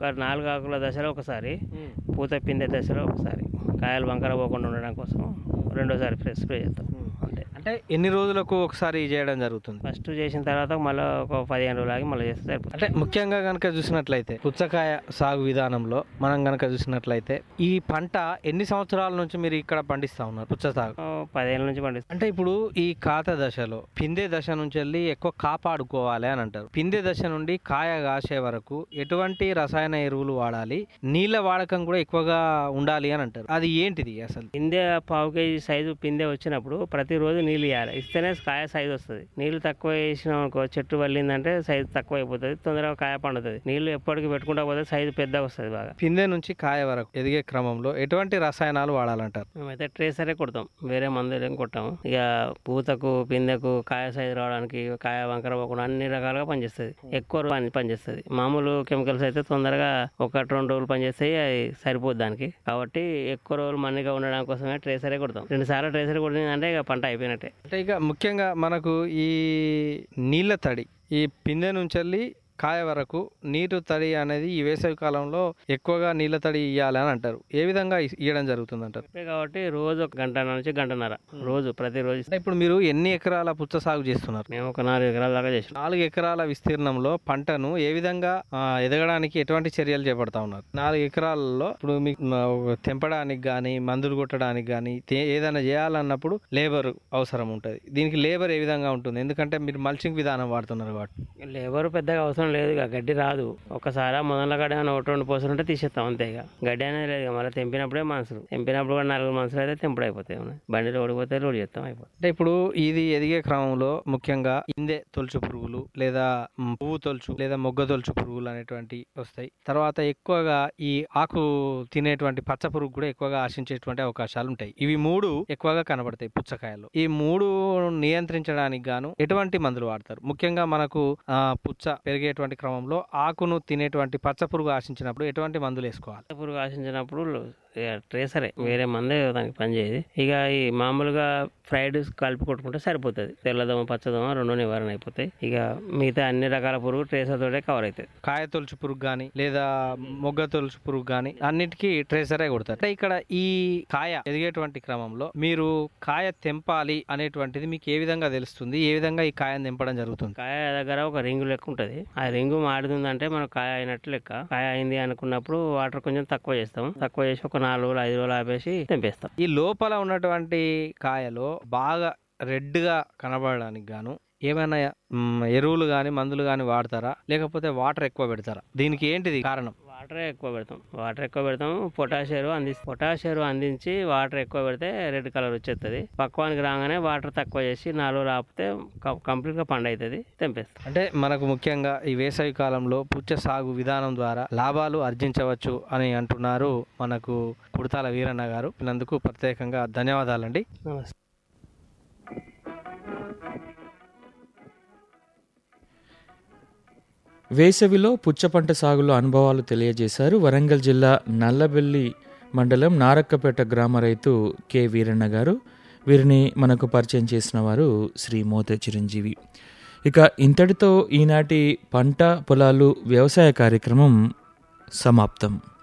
ఒక నాలుగు ఆకుల దశలో ఒకసారి పూత పిందె దశలో ఒకసారి కాయలు వంకర పోకుండా ఉండడం కోసం రెండోసారి స్ప్రే స్ప్రే చేస్తాం అంతే అంటే ఎన్ని రోజులకు ఒకసారి చేయడం జరుగుతుంది ఫస్ట్ చేసిన తర్వాత మళ్ళీ ఒక పదిహేను రోజులు ఆగి మళ్ళీ చేస్తే సరిపోతుంది అంటే ముఖ్యంగా కనుక చూసినట్లయితే పుచ్చకాయ సాగు విధానంలో మనం కనుక చూసినట్లయితే ఈ పంట ఎన్ని సంవత్సరాల నుంచి మీరు ఇక్కడ పండిస్తా ఉన్నారు పుచ్చ సాగు ఓ పదిహేను నుంచి పండిస్తాం అంటే ఇప్పుడు ఈ కాత దశలో పిందె దశ నుంచి వెళ్ళి ఎక్కువ కాపాడుకోవాలి అని అంటారు పిందె దశ నుండి కాయ కాసే వరకు ఎటువంటి రసాయన ఎరువులు వాడాలి నీళ్ళ వాడకం కూడా ఎక్కువగా ఉండాలి అని అంటారు అది ఏంటిది అసలు పిందె పావు కేజీ సైజు పిందె వచ్చినప్పుడు ప్రతిరోజు నీళ్ళు ఇవ్వాలి ఇస్తేనే కాయ సైజు వస్తుంది నీళ్ళు తక్కువ వేసినాం అనుకో చెట్టు వల్లిందంటే సైజు తక్కువ అయిపోతుంది తొందరగా కాయ పండుతుంది నీళ్ళు ఎప్పటికి పెట్టుకుంటా పోతే సైజు పెద్దగా వస్తుంది బాగా పిందె నుంచి కాయ వరకు ఎదిగే క్రమంలో ఎటువంటి రసాయనాలు వాడాలంటారు మేమైతే ట్రేసరే కొడతాం వేరే మందులు ఏం కొట్టాము ఇక పూతకు పిందెకు కాయ సైజు రావడానికి కాయ వంకర పోకుండా అన్ని రకాలుగా పనిచేస్తుంది ఎక్కువ రోజులు పని పనిచేస్తుంది మామూలు కెమికల్స్ అయితే తొందరగా ఒకటి రెండు రోజులు పనిచేస్తాయి అది సరిపోద్ది దానికి కాబట్టి ఎక్కువ రోజులు మన్నిగా ఉండడం కోసమే ట్రేసరే కొడతాం రెండు సార్లు ట్రేసర్ కొట్టిందంటే ఇక పంట అయిపోయినట్టే అంటే ఇక ముఖ్యంగా మనకు ఈ నీళ్ళ తడి ఈ పిందె నుంచి వెళ్ళి కాయ వరకు నీరు తడి అనేది ఈ వేసవి కాలంలో ఎక్కువగా నీళ్ళ తడి ఇవ్వాలి అని అంటారు ఏ విధంగా ఇ- ఇవ్వడం జరుగుతుంది అంటారు చెప్పే కాబట్టి రోజు ఒక గంట నుంచి గంటన్నర రోజు ప్రతిరోజు అంటే ఇప్పుడు మీరు ఎన్ని ఎకరాల పుచ్చ సాగు చేస్తున్నారు మేము ఒక నాలుగు ఎకరాల దాకా చేసినాం నాలుగు ఎకరాల విస్తీర్ణంలో పంటను ఏ విధంగా ఆ, ఎదగడానికి ఎటువంటి చర్యలు చేపడతా ఉన్నారు నాలుగు ఎకరాలలో ఇప్పుడు మీకు మ, ఒక తెంపడానికి కానీ మందులు కొట్టడానికి కానీ ఏదైనా చేయాలన్నప్పుడు లేబర్ అవసరం ఉంటుంది దీనికి లేబర్ ఏ విధంగా ఉంటుంది ఎందుకంటే మీరు మల్చింగ్ విధానం వాడుతున్నారు కాబట్టి లేబర్ పెద్దగా అవసరం లేదు ఇక గడ్డి రాదు ఒకసారి మొదల గడ్డి అని ఒకటి రెండు పోసలు ఉంటే తీసేస్తాం అంతే ఇక గడ్డి అనేది లేదు ఇక మళ్ళీ తెంపినప్పుడే మనుషులు తెంపినప్పుడు కూడా నలుగురు మనుషులు అయితే తెంపుడు అయిపోతాయి ఏమన్నా. బండిలో ఓడిపోతే లోడ్ చేస్తాం అయిపోతుంది అంటే ఇప్పుడు ఇది ఎదిగే క్రమంలో ముఖ్యంగా ఇందే తొలుచు పురుగులు లేదా మ్, పువ్వు తొలుచు లేదా మొగ్గ తొలుచు పురుగులు అనేటువంటి వస్తాయి తర్వాత ఎక్కువగా ఈ ఆకు తినేటువంటి పచ్చ పురుగు కూడా ఎక్కువగా ఆశించేటువంటి అవకాశాలు ఉంటాయి ఇవి మూడు ఎక్కువగా కనబడతాయి పుచ్చకాయలు ఈ మూడు నియంత్రించడానికి గాను ఎటువంటి మందులు వాడతారు ముఖ్యంగా మనకు ఆ, పుచ్చ పెరిగేటువంటి క్రమంలో ఆకును తినేటువంటి పచ్చ పురుగు ఆశించినప్పుడు ఎటువంటి మందులు వేసుకోవాలి పురుగు ఆశించినప్పుడు ఇక ట్రేసరే వేరే మందే దానికి పనిచేయదు ఇక ఈ మామూలుగా ఫ్రైడ్ కలిపి కొట్టుకుంటే సరిపోతుంది తెల్లదోమ పచ్చదోమ రెండు నివారణ అయిపోతాయి ఇక మిగతా అన్ని రకాల పురుగు ట్రేసర్ తోటే కవర్ అవుతుంది కాయ తొలుచు పురుగు కానీ లేదా మొగ్గ తొలుచు పురుగు కానీ అన్నిటికీ ట్రేసరే కొడతారు అంటే ఇక్కడ ఈ కాయ ఎదిగేటువంటి క్రమంలో మీరు కాయ తెంపాలి అనేటువంటిది మీకు ఏ విధంగా తెలుస్తుంది ఏ విధంగా ఈ కాయను తెంపడం జరుగుతుంది కాయ దగ్గర ఒక రింగు లెక్క ఉంటుంది ఆ రింగు మాడుతుందంటే మనకు కాయ అయినట్టు లెక్క కాయ అయింది అనుకున్నప్పుడు వాటర్ కొంచెం తక్కువ చేస్తాం తక్కువ చేసి ఒక నాలుగు రోజులు ఐదు రోజులు ఆపేసి తెంపేస్తాం ఈ లోపల ఉన్నటువంటి కాయలో బాగా రెడ్ గా కనబడడానికి గాను ఏమైనా మ్, ఎరువులు కానీ మందులు కానీ వాడతారా లేకపోతే వాటర్ ఎక్కువ పెడతారా దీనికి ఏంటిది కారణం వాటర్ ఎక్కువ పెడతాం వాటర్ ఎక్కువ పెడతాం పొటాషియర్ అంది పొటాషియర్ అందించి వాటర్ ఎక్కువ పెడితే రెడ్ కలర్ వచ్చేస్తుంది పక్వానికి రాగానే వాటర్ తక్కువ చేసి నాలుగు రోజులు ఆపితే కంప్లీట్ గా పండు అవుతుంది తెంపేస్తాం అంటే మనకు ముఖ్యంగా ఈ వేసవి కాలంలో పుచ్చ సాగు విధానం ద్వారా లాభాలు ఆర్జించవచ్చు అని అంటున్నారు మనకు కుడతాల వీరన్న గారు నందుకు ప్రత్యేకంగా ధన్యవాదాలండి నమస్తే వేసవిలో పుచ్చపంట సాగులో అనుభవాలు తెలియజేశారు వరంగల్ జిల్లా నల్లబెల్లి మండలం నారక్కపేట గ్రామ రైతు కె వీరన్న గారు వీరిని మనకు పరిచయం చేసిన వారు శ్రీ మోతే చిరంజీవి ఇక ఇంతటితో ఈనాటి పంట పొలాలు వ్యవసాయ కార్యక్రమం సమాప్తం